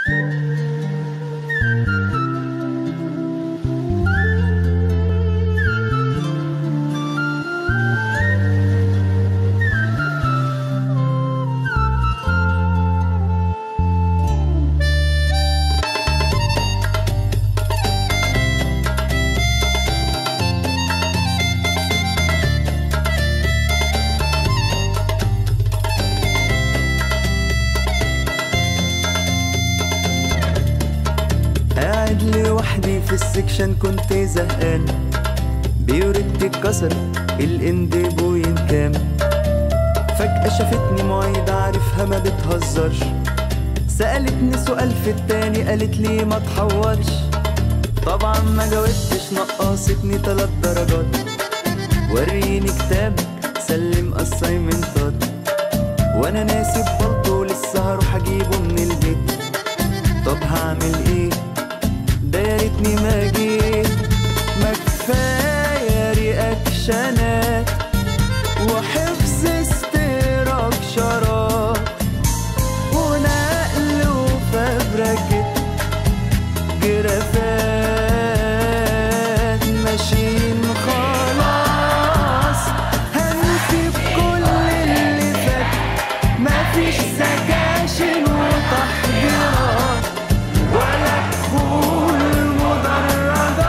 قاعد لوحدي في السكشن كنت زهقان بيورتي اتكسر الاند بوين كام فجأة شافتني معيد عارفها ما بتهزرش سألتني سؤال في التاني قالت لي ما تحورش طبعا ما جاوبتش نقصتني تلات درجات وريني كتابك سلم اسايمنتات وانا ناسي برضه لسه هروح اجيبه من البيت طب هعمل ايه ده يا ريتني ما جيت ما كفايه رياكشنات وحفظ استراكشرات ونقل وفبركت جرافات ماشيين خلاص هنسيب كل اللي فات مفيش سكاشن وتحضيرات ولا دخول مدرجات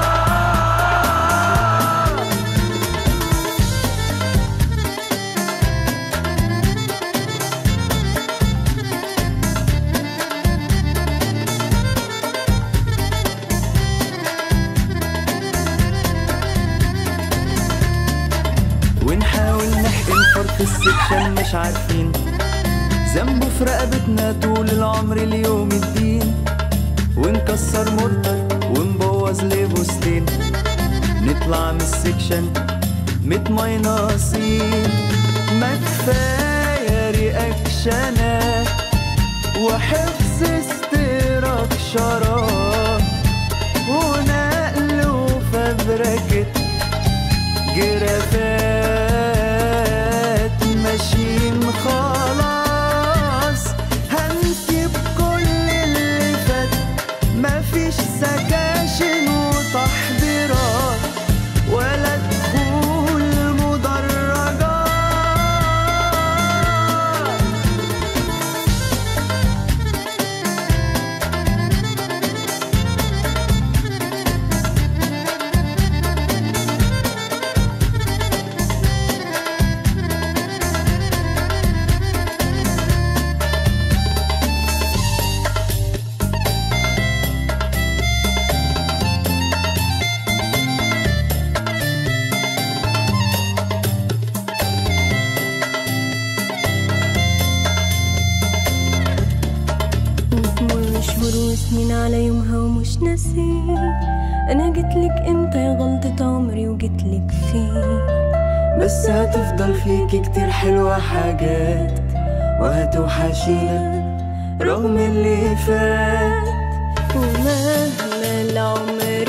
ونحاول نحقن فرق السكشن مش عارفين ذنبه في رقبتنا طول العمر اليوم الدين ونكسر مرتر ونبوظ لبوستين نطلع من السكشن ميت ماينصين ما كفاية رياكشنات وحفظ استراكشرات ونقل وفبركة جرافات ماشيين خلاص هنسيب كل اللي فات مفيش سكاشن وتحضيرات ولا دخول مدرجات وتمر شهور وسنين على يومها ومش ناسي انا جيتلك امتى يا غلطة عمري وجيتلك فيه بس هتفضل فيكي كتير حلوة حاجات وهتوحشينا رغم اللي فات ومهما العمر